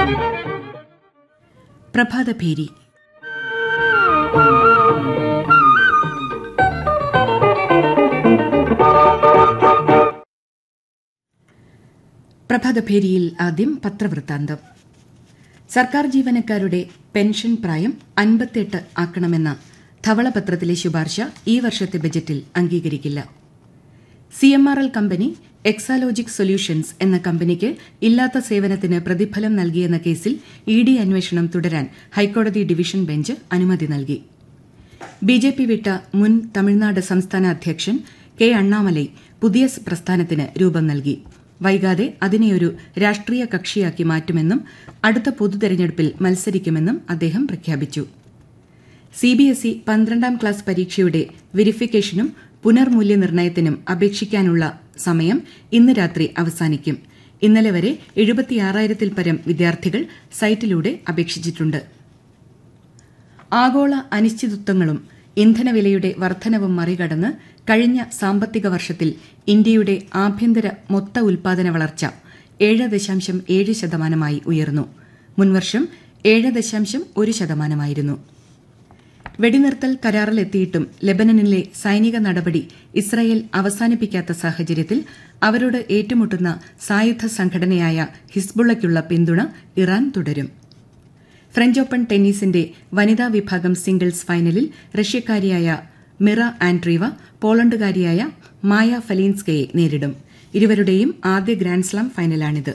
പ്രഭാതഭേരി പ്രഭാതഭേരിയിൽ ആദ്യം പത്രവൃത്താന്തം സർക്കാർ ജീവനക്കാരുടെ പെൻഷൻ പ്രായം അൻപത്തെട്ട് ആക്കണമെന്ന ധവളപത്രത്തിലെ ശുപാർശ ഈ വർഷത്തെ ബജറ്റിൽ അംഗീകരിക്കില്ല C M R L company Exalogic solutions എന്ന കമ്പനിക്ക് ഇല്ലാത്ത സേവനത്തിന് പ്രതിഫലം നൽകിയെന്ന കേസിൽ ഇ ഡി അന്വേഷണം തുടരാൻ ഹൈക്കോടതി ഡിവിഷൻ ബെഞ്ച് അനുമതി നൽകി ബി ജെ പി വിട്ട മുൻ തമിഴ്നാട് സംസ്ഥാന അധ്യക്ഷൻ കെ അണ്ണാമലൈ പുതിയ പ്രസ്ഥാനത്തിന് രൂപം നൽകി വൈകാതെ അതിനെയൊരു രാഷ്ട്രീയ കക്ഷിയാക്കി മാറ്റുമെന്നും അടുത്ത പൊതുതെരഞ്ഞെടുപ്പിൽ മത്സരിക്കുമെന്നും അദ്ദേഹം പ്രഖ്യാപിച്ചു സിബിഎസ്ഇ പന്ത്രണ്ടാം ക്ലാസ് പരീക്ഷയുടെ വെരിഫിക്കേഷനും പുനർമൂല്യനിർണ്ണയത്തിനും അപേക്ഷിക്കാനുള്ള സമയം ഇന്ന് രാത്രി അവസാനിക്കും ഇന്നലെ വരെ എഴുപത്തിയാറായിരത്തിൽ പരം വിദ്യാർത്ഥികൾ സൈറ്റിലൂടെ അപേക്ഷിച്ചിട്ടുണ്ട് ആഗോള അനിശ്ചിതത്വങ്ങളും ഇന്ധനവിലയുടെ വർധനവും മറികടന്ന് കഴിഞ്ഞ സാമ്പത്തിക വർഷത്തിൽ ഇന്ത്യയുടെ ആഭ്യന്തര മൊത്ത ഉൽപാദന വളർച്ച ഏഴ് ദശാംശം ഏഴ് ശതമാനമായി ഉയർന്നു മുൻവർഷം ഏഴ് ദശാംശം ഒരു ശതമാനമായിരുന്നു വെടിനിർത്തൽ കരാറിലെത്തിയിട്ടും ലെബനനിലെ സൈനിക നടപടി ഇസ്രായേൽ അവസാനിപ്പിക്കാത്ത സാഹചര്യത്തിൽ അവരോട് ഏറ്റുമുട്ടുന്ന സായുധ സംഘടനയായ ഹിസ്ബുള്ളയ്ക്കുള്ള പിന്തുണ ഇറാൻ തുടരും ഫ്രഞ്ച് ഓപ്പൺ ടെന്നീസിന്റെ വനിതാ വിഭാഗം സിംഗിൾസ് ഫൈനലിൽ റഷ്യക്കാരിയായ മിറ ആൻഡ്രീവ പോളണ്ടുകാരിയായ മായ ഫലീൻസ്കയെ നേരിടും ഇരുവരുടെയും ആദ്യ ഗ്രാൻഡ്സ്ലാം ഫൈനലാണിത്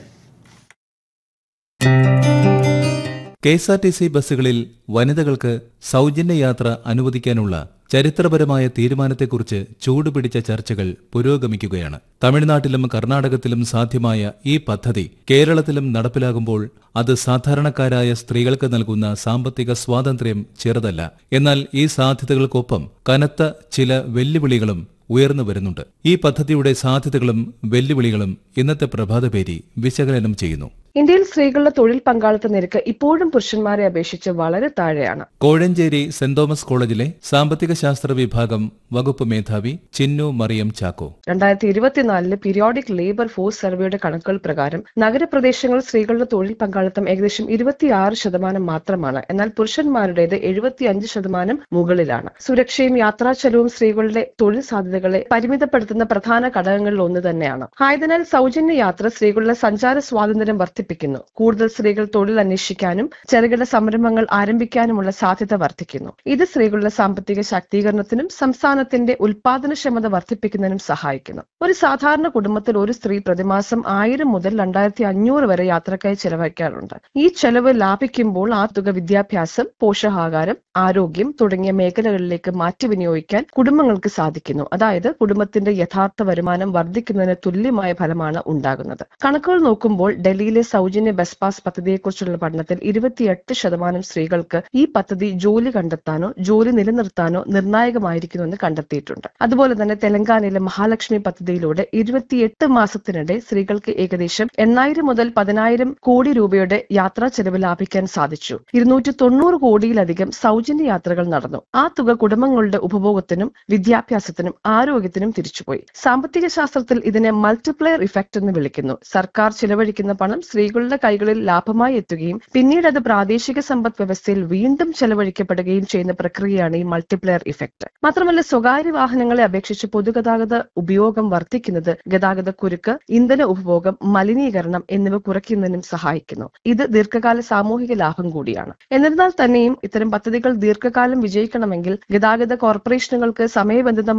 K S R T C ബസ്സുകളിൽ വനിതകൾക്ക് സൗജന്യ യാത്ര അനുവദിക്കാനുള്ള ചരിത്രപരമായ തീരുമാനത്തെക്കുറിച്ച് ചൂടുപിടിച്ച ചർച്ചകൾ പുരോഗമിക്കുകയാണ് തമിഴ്നാട്ടിലും കർണാടകത്തിലും സാധ്യമായ ഈ പദ്ധതി കേരളത്തിലും നടപ്പിലാകുമ്പോൾ അത് സാധാരണക്കാരായ സ്ത്രീകൾക്ക് നൽകുന്ന സാമ്പത്തിക സ്വാതന്ത്ര്യം ചെറുതല്ല എന്നാൽ ഈ സാധ്യതകൾക്കൊപ്പം കനത്ത ചില വെല്ലുവിളികളും ഉയർന്നു വരുന്നുണ്ട് ഈ പദ്ധതിയുടെ സാധ്യതകളും വെല്ലുവിളികളും ഇന്നത്തെ പ്രഭാതപേരി വിശകലനം ചെയ്യുന്നു ഇന്ത്യയിൽ സ്ത്രീകളുടെ തൊഴിൽ പങ്കാളിത്ത നിരക്ക് ഇപ്പോഴും പുരുഷന്മാരെ അപേക്ഷിച്ച് വളരെ താഴെയാണ് കോഴഞ്ചേരി സെന്റ് തോമസ് കോളേജിലെ സാമ്പത്തിക ശാസ്ത്ര വിഭാഗം വകുപ്പ് മേധാവി ചിന്നു മറിയം ചാക്കോ രണ്ടായിരത്തി ഇരുപത്തിനാലിലെ പീരിയോഡിക് ലേബർ ഫോഴ്സ് സർവേയുടെ കണക്കുകൾ പ്രകാരം നഗരപ്രദേശങ്ങളിൽ സ്ത്രീകളുടെ തൊഴിൽ പങ്കാളിത്തം ഏകദേശം ഇരുപത്തിയാറ് ശതമാനം മാത്രമാണ് എന്നാൽ പുരുഷന്മാരുടേത് എഴുപത്തിയഞ്ച് ശതമാനം മുകളിലാണ് സുരക്ഷയും യാത്രാ ചെലവും സ്ത്രീകളുടെ തൊഴിൽ സാധ്യതകളെ പരിമിതപ്പെടുത്തുന്ന പ്രധാന ഘടകങ്ങളിൽ ഒന്ന് തന്നെയാണ് ആയതിനാൽ സൗജന്യ യാത്ര സ്ത്രീകളുടെ സഞ്ചാര സ്വാതന്ത്ര്യം വർദ്ധിപ്പിക്കുന്നു കൂടുതൽ സ്ത്രീകൾ തൊഴിൽ അന്വേഷിക്കാനും ചെറുകിട സംരംഭങ്ങൾ ആരംഭിക്കാനുമുള്ള സാധ്യത വർദ്ധിക്കുന്നു ഇത് സ്ത്രീകളുടെ സാമ്പത്തിക ശാക്തീകരണത്തിനും സംസ്ഥാനത്തിന്റെ ഉൽപാദനക്ഷമത വർദ്ധിപ്പിക്കുന്നതിനും സഹായിക്കുന്നു ഒരു സാധാരണ കുടുംബത്തിൽ ഒരു സ്ത്രീ പ്രതിമാസം ആയിരം മുതൽ രണ്ടായിരത്തി അഞ്ഞൂറ് വരെ യാത്രക്കായി ചെലവഴിക്കാറുണ്ട് ഈ ചെലവ് ലാഭിക്കുമ്പോൾ ആ തുക വിദ്യാഭ്യാസം പോഷകാഹാരം ആരോഗ്യം തുടങ്ങിയ മേഖലകളിലേക്ക് മാറ്റി വിനിയോഗിക്കാൻ കുടുംബങ്ങൾക്ക് സാധിക്കുന്നു അതായത് കുടുംബത്തിന്റെ യഥാർത്ഥ വരുമാനം വർദ്ധിക്കുന്നതിന് തുല്യമായ ഫലമാണ് ഉണ്ടാകുന്നത് കണക്കുകൾ നോക്കുമ്പോൾ ഡൽഹിയിലെ സൗജന്യ ബസ് പാസ് പദ്ധതിയെക്കുറിച്ചുള്ള പഠനത്തിൽ ഇരുപത്തിയെട്ട് ശതമാനം സ്ത്രീകൾക്ക് ഈ പദ്ധതി ജോലി കണ്ടെത്താനോ ജോലി നിലനിർത്താനോ നിർണായകമായിരിക്കുന്നുവെന്ന് കണ്ടെത്തിയിട്ടുണ്ട് അതുപോലെ തന്നെ തെലങ്കാനയിലെ മഹാലക്ഷ്മി പദ്ധതിയിലൂടെ ഇരുപത്തിയെട്ട് മാസത്തിനിടെ സ്ത്രീകൾക്ക് ഏകദേശം എണ്ണായിരം മുതൽ പതിനായിരം കോടി രൂപയുടെ യാത്രാ ചെലവ് ലാഭിക്കാൻ സാധിച്ചു ഇരുന്നൂറ്റി തൊണ്ണൂറ് കോടിയിലധികം സൗജന്യ യാത്രകൾ നടന്നു ആ തുക കുടുംബങ്ങളുടെ ഉപഭോഗത്തിനും വിദ്യാഭ്യാസത്തിനും ആരോഗ്യത്തിനും തിരിച്ചുപോയി സാമ്പത്തിക ശാസ്ത്രത്തിൽ ഇതിനെ മൾട്ടിപ്ലയർ ഇഫക്റ്റ് എന്ന് വിളിക്കുന്നു സർക്കാർ ചിലവഴിക്കുന്ന പണം സ്ത്രീകളുടെ കൈകളിൽ ലാഭമായി എത്തുകയും പിന്നീട് അത് പ്രാദേശിക സമ്പദ് വ്യവസ്ഥയിൽ വീണ്ടും ചെലവഴിക്കപ്പെടുകയും ചെയ്യുന്ന പ്രക്രിയയാണ് ഈ മൾട്ടിപ്ലയർ ഇഫക്റ്റ് മാത്രമല്ല സ്വകാര്യ വാഹനങ്ങളെ അപേക്ഷിച്ച് പൊതുഗതാഗത ഉപയോഗം വർദ്ധിക്കുന്നത് ഗതാഗത കുരുക്ക് ഇന്ധന ഉപഭോഗം മലിനീകരണം എന്നിവ കുറയ്ക്കുന്നതിനും സഹായിക്കുന്നു ഇത് ദീർഘകാല സാമൂഹിക ലാഭം കൂടിയാണ് എന്നിരുന്നാൽ തന്നെയും ഇത്തരം പദ്ധതികൾ ദീർഘകാലം വിജയിക്കണമെങ്കിൽ ഗതാഗത കോർപ്പറേഷനുകൾക്ക് സമയബന്ധിതമായി